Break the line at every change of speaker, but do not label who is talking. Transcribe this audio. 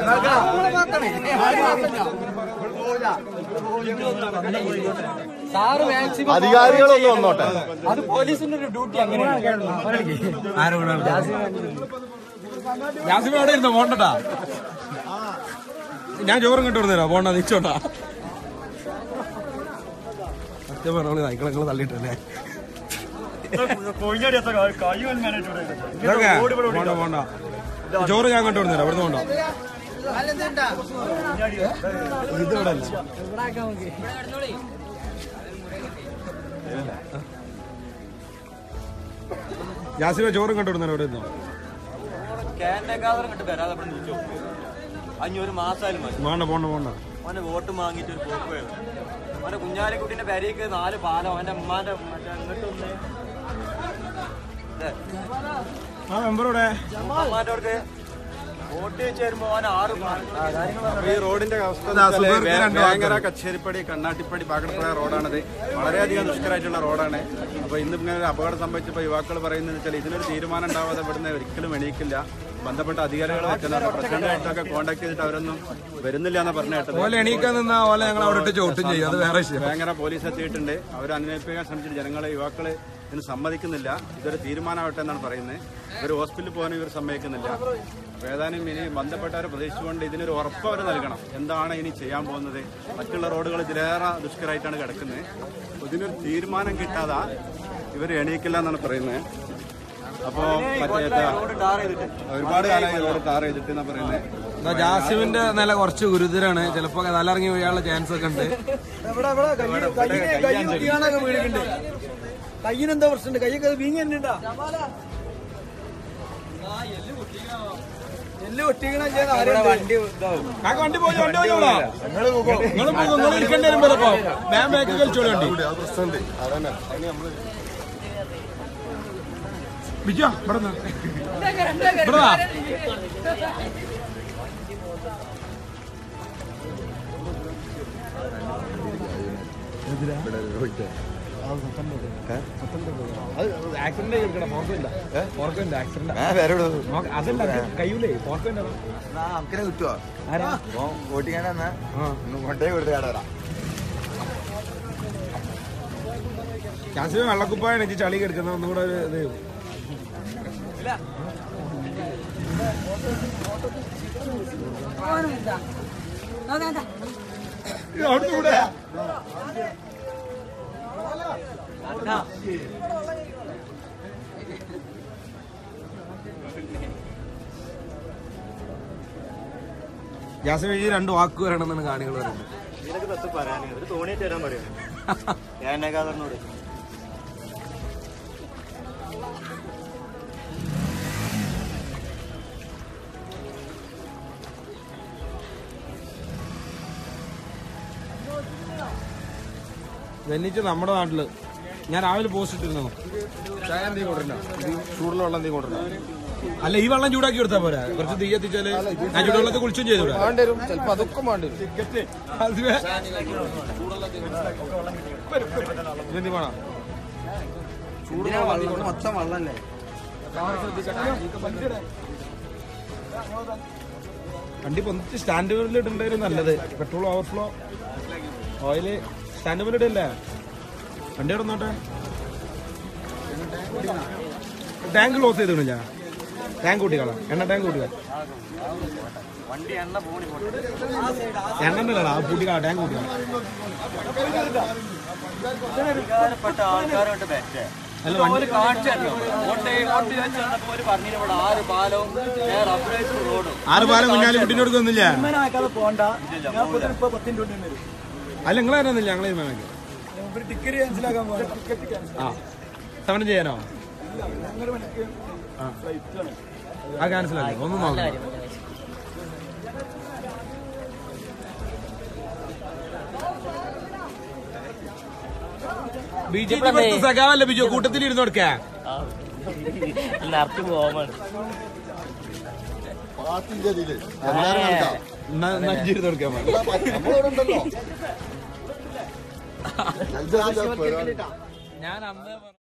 Sir maximum
അധികാരികളൊന്നും വന്നോട്ടെ
അത് പോലീസിന്റെ ഒരു ഡ്യൂട്ടി അങ്ങനെയാണ്
ജാസിമ അവിടെ ഇരുന്നോ പോണ്ടട്ടാ ഞാൻ ചോറും കിട്ടു തരാ പോണ്ട നിച്ചോട്ടാ സത്യം പറഞ്ഞോളി സൈക്കിളൊക്കെ തള്ളിയിട്ടല്ലേ ഇതൊക്കെ പോണ്ട പോണ്ട ചോറ് ഞാൻ കണ്ടു തരാം ഇവിടുന്ന് പോണ്ട ഇത് ഇവിടെ അല്ല ജാസിമ ചോറും കണ്ടു തരാം ഇവിടെ ഇരുന്നോ
അഞ്ഞൂറ് മാസമായാലും മതി
പോണ്ട പോണ്ട പോണ്ട
അവന്റെ വോട്ട് വാങ്ങിയിട്ട് ഒരു പോക്ക് പോയത് അവന്റെ കുഞ്ഞാലിക്കുട്ടിന്റെ പെരയ്ക്ക് നാല് പാലം അവന്റെ അമ്മാന്റെ മറ്റേ അങ്ങോട്ടൊന്ന്
ആ മെമ്പറോടെ
അമ്മാന്റെ അടുത്ത് വോട്ട് വെച്ച് വരുമ്പോ അവൻ ആറ് പാലം
ഈ റോഡിന്റെ അവസ്ഥ
അതാ, സുഹൃത്ത് രണ്ട്
ഭയങ്കര കച്ചേരിപ്പടി കണ്ണാട്ടിപ്പടി പാകടപ്പുഴ റോഡാണത് വളരെയധികം ദുഷ്കരമായിട്ടുള്ള റോഡാണ് അപ്പൊ ഇന്ന് ഇങ്ങനെ ഒരു അപകടം സംഭവിച്ചപ്പോൾ യുവാക്കൾ പറയുന്നത് വെച്ചാൽ ഇതിനൊരു തീരുമാനം ഉണ്ടാവാതെ ഇവിടുന്ന് ഒരിക്കലും എണീക്കില്ല ബന്ധപ്പെട്ട അധികാരികൾ വെച്ചാൽ പ്രസിഡന്റായിട്ടൊക്കെ കോൺടാക്ട് ചെയ്തിട്ട് അവരൊന്നും വരുന്നില്ല എന്ന് പറഞ്ഞു കേട്ടത്
ഓലെ എണീക്കാൻ നിന്നാ ഓലെ ഞങ്ങൾ അവിടെ ഇട്ട് ചോട്ടും ചെയ്യും അത് വേറെ വിഷയം
ഭയങ്കര പോലീസ് എത്തിയിട്ടുണ്ട് അവർ അനുനയിപ്പിക്കാൻ ശ്രമിച്ചിട്ട് ജനങ്ങളെ യുവാക്കള് ഇതിന് സമ്മതിക്കുന്നില്ല ഇതൊരു തീരുമാനമാവട്ടെ എന്നാണ് പറയുന്നത് ഇവർ ഹോസ്പിറ്റലിൽ പോകാൻ ഇവർ സമ്മതിക്കുന്നില്ല അപ്പൊ ഏതാനും ഇനി ബന്ധപ്പെട്ടവരെ പ്രതീക്ഷിച്ചുകൊണ്ട് ഇതിനൊരു ഉറപ്പ് അവർ നൽകണം എന്താണ് ഇനി ചെയ്യാൻ പോകുന്നത് മറ്റുള്ള റോഡുകൾ ഇതിലേറെ ദുഷ്കരമായിട്ടാണ് കിടക്കുന്നത് അപ്പൊ ഇതിനൊരു തീരുമാനം കിട്ടാതെ ഇവർ എണീക്കില്ല എന്നാണ് പറയുന്നത് അപ്പോ മറ്റേ എന്താ, ഒരുപാട് കാലമായി റോഡ് ടാർ ചെയ്തിട്ട് എന്നാ പറയുന്നത്
എന്നാ ജാസിമിന്റെ നില കുറച്ച് ഗുരുതരാണ് ചിലപ്പോ തലറങ്ങി വീഴാനുള്ള ചാൻസ് ഒക്കെ ഉണ്ട്
കയ്യിനെന്താ പ്രശ്നമുണ്ട് കയ്യൊക്കെ വീങ്ങി തന്നെ ഉണ്ടാ എല്ലാം ഒട്ടിക്കണ വണ്ടി
കാക്ക വണ്ടി പോയി വണ്ടി പോയോളാ നിങ്ങൾ പോകും നിങ്ങൾ ഇരിക്കേണ്ടി വരും ചിലപ്പോ ഞാൻ ബാക്ക് കളിച്ചോളി വണ്ടി ബിജോ ഇവിടെ നിന്ന്. ഇവിടെ വാ. ആക്സിഡന്റ് ചെയ്തിരിക്കണം ഫോർക്കുണ്ട് ഫോർക്കുണ്ട് ആക്സിഡന്റ് അതല്ല അത് കയ്യൂലേ ഫോർക്കുണ്ട്
നമുക്കിനെ കിട്ടുവോ ഓട്ടിക്കാനെന്നാ കൊണ്ടേ കൊടുത്ത് കടവരാ
ജാസിമ വെള്ളക്കുപ്പായാണ് എനിക്ക് ചളി കിടക്കുന്നത് ഒന്നും കൂടെ ഒരു ഇത് ഇത് അവിടുന്ന് കൂടെ ജാസിമ ഈ രണ്ട് വാക്ക് വരണമെന്നാണ് കാണികൾ പറയുന്നത്
ഇതിനൊക്കെ തത്ത് പറയാനേ ഒരു തോണിയിട്ട് തരാൻ പറയുന്നു ഞാൻ കാതറിനോട്
വെന്നിച്ച് നമ്മുടെ നാട്ടില് ഞാൻ രാവിലെ പോസ്റ്റ് ഇട്ടിരുന്നു ചായ എന്തെങ്കിലും കൊണ്ടിരുന്ന ചൂടുള്ള വെള്ളം എന്തെങ്കിലും കൊണ്ടിരുന്ന അല്ല ഈ വെള്ളം ചൂടാക്കി കൊടുത്താ പോരാ കുറച്ച് തീ എത്തിച്ചാല് ഞാൻ ചൂടുവെള്ളത്തിൽ കുളിച്ചും ചെയ്തൂടാ
ചിലപ്പോ അതൊക്കെ വേണ്ടി
അതുവേ. ഇതെന്തി വേണം
മൊത്തം വെള്ളല്ലേ
വണ്ടി പൊന്നിച്ച് സ്റ്റാൻഡ് ഇടണ്ടായിരുന്നു നല്ലത് പെട്രോൾ ഓവർഫ്ലോ ഓയില് സ്റ്റാൻഡ് ഇടല്ലേ വണ്ടി ഇടന്നോട്ടെ ടാങ്ക് ക്ലോസ് ചെയ്തില്ല ടാങ്ക് കൂട്ടിക്കളാം എണ്ണ ടാങ്ക് കൂട്ടിക്കളാം
വണ്ടി എണ്ണ പോണി
എണ്ണ കളാ കൂട്ടിക്കളാം ടാങ്ക് കൂട്ടിക്കളാം
അധികാരപ്പെട്ട ആൾക്കാരോട്ട് ബെറ്റേ
അല്ല
ഒരു
വണ്ടി
കാഴ്ച വോട്ട് വോട്ട് വെച്ച് വന്നപ്പോ ഒരു പറഞ്ഞിട്ട് ഇവിടെ ആറ് പാലവും അപ്ഡേറ്റ് റോഡും
ആറ് പാലം കുഞ്ഞാലി കുട്ടീനെ കൊടുക്കൊന്നുമില്ല
ആക്കാതെ പോണ്ട ഞാൻ ഇപ്പൊ പത്തിന്റെ വണ്ടി വരും
അല്ല നിങ്ങൾ തരുന്നില്ല ഞങ്ങൾ തീരുമാനിക്കും
ഇവര് ടിക്കറ്റ് ക്യാൻസലാക്കാൻ പോകണം ടിക്കറ്റ് ക്യാൻസൽ
ആ സമരം ചെയ്യാനോ
ഞങ്ങളുടെ മണിക്ക്
ആ. ആ ക്യാൻസൽ ആക്കി ഒന്നും നോക്കാം ബി ജെ പി സഖാവല്ലേ ബിജു കൂട്ടത്തിൽ ഇരുന്ന് കൊടുക്കാ
എല്ലാവർക്കും പോകാൻ
പാർട്ടിന്റെ ഇതില് എല്ലാരും കണക്കാ
നഞ്ചിരുന്ന് കൊടുക്കാൻ പാടില്ല.
നമ്മളിവിടെ ഉണ്ടല്ലോ
ഞാൻ അന്ന്